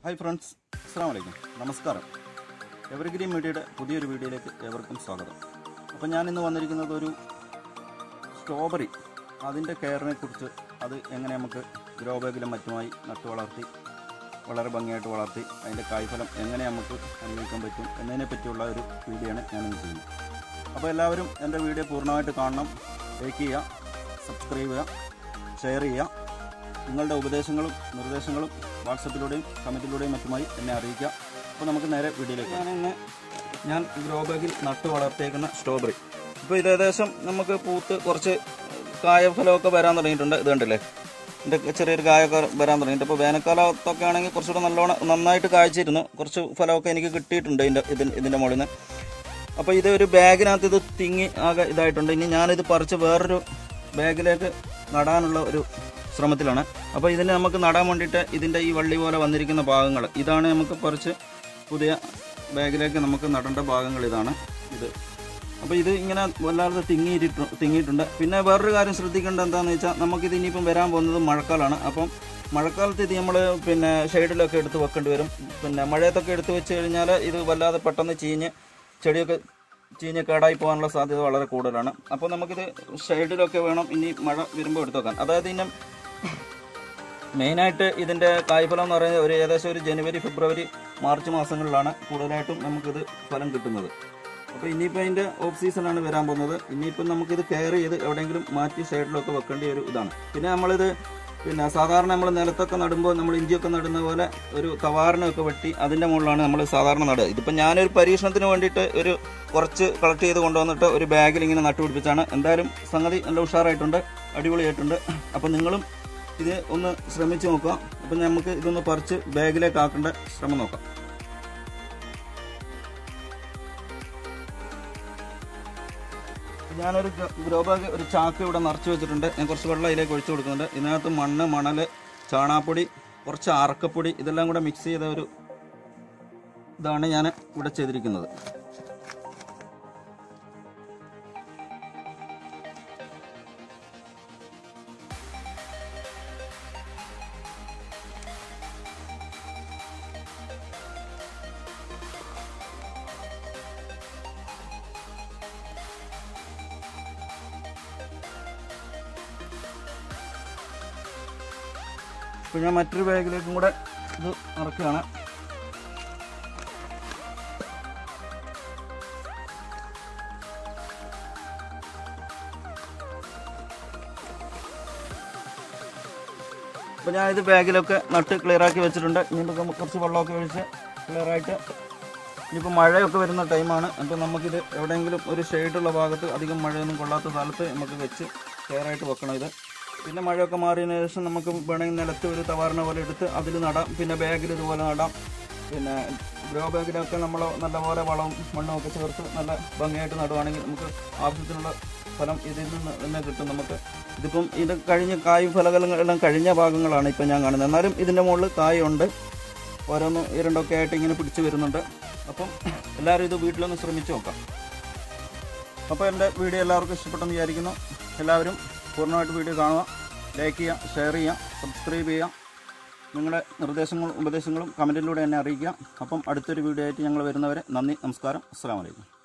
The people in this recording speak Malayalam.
ഹായ് ഫ്രണ്ട്സ് അസ്സാം വലൈക്കും നമസ്കാരം എവർഗ്രീൻ മീഡിയയുടെ പുതിയൊരു വീഡിയോയിലേക്ക് ഏവർക്കും സ്വാഗതം അപ്പോൾ ഞാൻ ഇന്ന് വന്നിരിക്കുന്നത് ഒരു സ്ട്രോബെറി അതിൻ്റെ കെയറിനെ കുറിച്ച് അത് എങ്ങനെ നമുക്ക് ഗ്രോ ബാഗിലും മറ്റുമായി നട്ടു വളർത്തി വളരെ ഭംഗിയായിട്ട് വളർത്തി അതിൻ്റെ കായ്ഫലം എങ്ങനെ നമുക്ക് അനുഭവിക്കാൻ പറ്റും എന്നതിനെ പറ്റിയുള്ള ഒരു വീഡിയോ ആണ് ഞാനിന്ന് ചെയ്യുന്നത് അപ്പോൾ എല്ലാവരും എൻ്റെ വീഡിയോ പൂർണ്ണമായിട്ട് കാണണം ലൈക്ക് ചെയ്യുക സബ്സ്ക്രൈബ് ചെയ്യുക ഷെയർ ചെയ്യുക നിങ്ങളുടെ ഉപദേശങ്ങളും നിർദ്ദേശങ്ങളും വാട്സപ്പിലൂടെയും കമൻറ്റിലൂടെയും മറ്റുമായി എന്നെ അറിയിക്കുക അപ്പോൾ നമുക്ക് നേരെ വീഡിയോയിലേക്ക് ഞാൻ ഇന്ന് ഞാൻ ഗ്രോ ബാഗിൽ നട്ട് വളർത്തിയേക്കുന്ന സ്ട്രോബെറി ഇപ്പോൾ ഇത് ഏകദേശം നമുക്ക് പൂത്ത് കുറച്ച് കായഫലമൊക്കെ വരാൻ തുടങ്ങിയിട്ടുണ്ട് ഇത് കണ്ടില്ലേ ഇതിൻ്റെ ചെറിയൊരു കായൊക്കെ വരാൻ തുടങ്ങിയിട്ട് ഇപ്പോൾ വേനൽക്കാലത്തൊക്കെ ആണെങ്കിൽ കുറച്ചുകൂടെ നല്ലോണം നന്നായിട്ട് കായ്ച്ചിരുന്നു കുറച്ച് ഫലമൊക്കെ എനിക്ക് കിട്ടിയിട്ടുണ്ട് ഇതിൻ്റെ ഇതിൻ്റെ ഇതിൻ്റെ മുകളിൽ നിന്ന് അപ്പോൾ ഇത് ഒരു ബാഗിനകത്ത് ഇത് തിങ്ങി ആകെ ഇതായിട്ടുണ്ട് ഇനി ഞാനിത് പറിച്ച് വേറൊരു ബാഗിലേക്ക് നടാനുള്ള ഒരു ശ്രമത്തിലാണ് അപ്പോൾ ഇതിന് നമുക്ക് നടാൻ വേണ്ടിയിട്ട് ഇതിൻ്റെ ഈ വള്ളി പോലെ വന്നിരിക്കുന്ന ഭാഗങ്ങൾ ഇതാണ് നമുക്ക് പറിച്ച് പുതിയ ബാഗിലേക്ക് നമുക്ക് നടേണ്ട ഭാഗങ്ങൾ ഇതാണ് ഇത് അപ്പോൾ ഇത് ഇങ്ങനെ വല്ലാതെ തിങ്ങിയിട്ട് തിങ്ങിയിട്ടുണ്ട് പിന്നെ വേറൊരു കാര്യം ശ്രദ്ധിക്കേണ്ടത് എന്താണെന്ന് വെച്ചാൽ നമുക്കിത് ഇനിയിപ്പം വരാൻ പോകുന്നത് മഴക്കാലമാണ് അപ്പം മഴക്കാലത്ത് ഇത് നമ്മൾ പിന്നെ ഷെയ്ഡിലൊക്കെ എടുത്ത് വെക്കേണ്ടി വരും പിന്നെ മഴയത്തൊക്കെ എടുത്ത് വെച്ച് കഴിഞ്ഞാൽ ഇത് വല്ലാതെ പെട്ടെന്ന് ചീഞ്ഞ് ചെടിയൊക്കെ ചീഞ്ഞ് കേടായി പോകാനുള്ള സാധ്യത വളരെ കൂടുതലാണ് അപ്പോൾ നമുക്കിത് ഷെയ്ഡിലൊക്കെ വേണം ഇനി മഴ വരുമ്പോൾ എടുത്ത് വെക്കാൻ അതായത് ഇനി മെയിനായിട്ട് ഇതിൻ്റെ കായ്ഫലം എന്ന് പറയുന്നത് ഒരു ഏകദേശം ഒരു ജനുവരി ഫെബ്രുവരി മാർച്ച് മാസങ്ങളിലാണ് കൂടുതലായിട്ടും നമുക്കിത് ഫലം കിട്ടുന്നത് അപ്പോൾ ഇനിയിപ്പോൾ അതിൻ്റെ ഓഫ് സീസണാണ് വരാൻ പോകുന്നത് ഇനിയിപ്പം നമുക്കിത് കെയർ ചെയ്ത് എവിടെയെങ്കിലും മാറ്റി സൈഡിലൊക്കെ വെക്കേണ്ട ഒരു ഇതാണ് പിന്നെ നമ്മളിത് പിന്നെ സാധാരണ നമ്മൾ നിലത്തൊക്കെ നടുമ്പോൾ നമ്മൾ ഇഞ്ചിയൊക്കെ നടുന്ന പോലെ ഒരു കവാറിനൊക്കെ വെട്ടി അതിൻ്റെ മുകളിലാണ് നമ്മൾ സാധാരണ നടുക ഇതിപ്പോൾ ഞാനൊരു പരീക്ഷണത്തിന് വേണ്ടിയിട്ട് ഒരു കുറച്ച് കളക്ട് ചെയ്ത് കൊണ്ടുവന്നിട്ട് ഒരു ബാഗിൽ ഇങ്ങനെ നട്ടുപിടിപ്പിച്ചാണ് എന്തായാലും സംഗതി നല്ല ഉഷാറായിട്ടുണ്ട് അടിപൊളിയായിട്ടുണ്ട് അപ്പോൾ നിങ്ങളും ഇത് ഒന്ന് ശ്രമിച്ച് നോക്കുക അപ്പം നമുക്ക് ഇതൊന്ന് പറിച്ച് ബാഗിലേക്ക് ആക്കേണ്ട ശ്രമം നോക്കാം ഞാനൊരു ഗ്രോ ബാഗ് ഒരു ചാക്ക് ഇവിടെ നിറച്ച് വെച്ചിട്ടുണ്ട് ഞാൻ കുറച്ച് വെള്ളം ഇതിലേക്ക് ഒഴിച്ചു കൊടുക്കുന്നുണ്ട് ഇതിനകത്ത് മണ്ണ് മണൽ ചാണാപ്പൊടി കുറച്ച് അറക്കപ്പൊടി ഇതെല്ലാം കൂടെ മിക്സ് ചെയ്ത ഒരു ഇതാണ് ഞാൻ ഇവിടെ ചെയ്തിരിക്കുന്നത് ഇപ്പൊ ഞാൻ മറ്റൊരു ബാഗിലേക്കും കൂടെ ഇത് നിറക്കുകയാണ് അപ്പോൾ ഞാൻ ഇത് ബാഗിലൊക്കെ നട്ട് ക്ലിയർ ആക്കി വെച്ചിട്ടുണ്ട് ഇനിയിപ്പോൾ നമുക്ക് കുറച്ച് വെള്ളമൊക്കെ ഒഴിച്ച് ക്ലിയർ ആയിട്ട് ഇനിയിപ്പോൾ മഴയൊക്കെ വരുന്ന ടൈമാണ് അപ്പോൾ നമുക്കിത് എവിടെയെങ്കിലും ഒരു ഷെയ്ഡുള്ള ഭാഗത്ത് അധികം മഴയൊന്നും കൊള്ളാത്ത സ്ഥലത്ത് നമുക്ക് വെച്ച് ക്ലിയർ ആയിട്ട് വെക്കണം ഇത് പിന്നെ മഴയൊക്കെ മാറിയതിന് ശേഷം നമുക്ക് വേണമെങ്കിൽ നിലത്ത് ഒരു തവാറിന പോലെ എടുത്ത് അതിൽ നടാം പിന്നെ ബാഗിൽ ഇതുപോലെ നടാം പിന്നെ ഗ്രോ ബാഗിലൊക്കെ നമ്മൾ നല്ലപോലെ വളവും മണ്ണും ഒക്കെ ചേർത്ത് നല്ല ഭംഗിയായിട്ട് നടുവാണെങ്കിൽ നമുക്ക് ആവശ്യത്തിനുള്ള ഫലം ഇതിൽ നിന്ന് തന്നെ കിട്ടും നമുക്ക് ഇതിപ്പം ഇത് കഴിഞ്ഞ കായ് ഫലങ്ങളെല്ലാം കഴിഞ്ഞ ഭാഗങ്ങളാണ് ഇപ്പം ഞാൻ കാണുന്നത് എന്നാലും ഇതിൻ്റെ മുകളിൽ കായുണ്ട് ഓരോന്നും ഇരണ്ടൊക്കെ ആയിട്ട് ഇങ്ങനെ പിടിച്ച് വരുന്നുണ്ട് അപ്പം എല്ലാവരും ഇത് വീട്ടിലൊന്ന് ശ്രമിച്ച് നോക്കാം അപ്പോൾ എൻ്റെ വീഡിയോ എല്ലാവർക്കും ഇഷ്ടപ്പെട്ടെന്ന് വിചാരിക്കുന്നു എല്ലാവരും പൂർണ്ണമായിട്ട് വീഡിയോ കാണുക ലൈക്ക് ചെയ്യുക ഷെയർ ചെയ്യുക സബ്സ്ക്രൈബ് ചെയ്യുക നിങ്ങളുടെ നിർദ്ദേശങ്ങളും ഉപദേശങ്ങളും കമൻറ്റിലൂടെ എന്നെ അറിയിക്കുക അപ്പം അടുത്തൊരു വീഡിയോ ആയിട്ട് ഞങ്ങൾ വരുന്നവരെ നന്ദി നമസ്കാരം അസ്സാം വലൈക്കും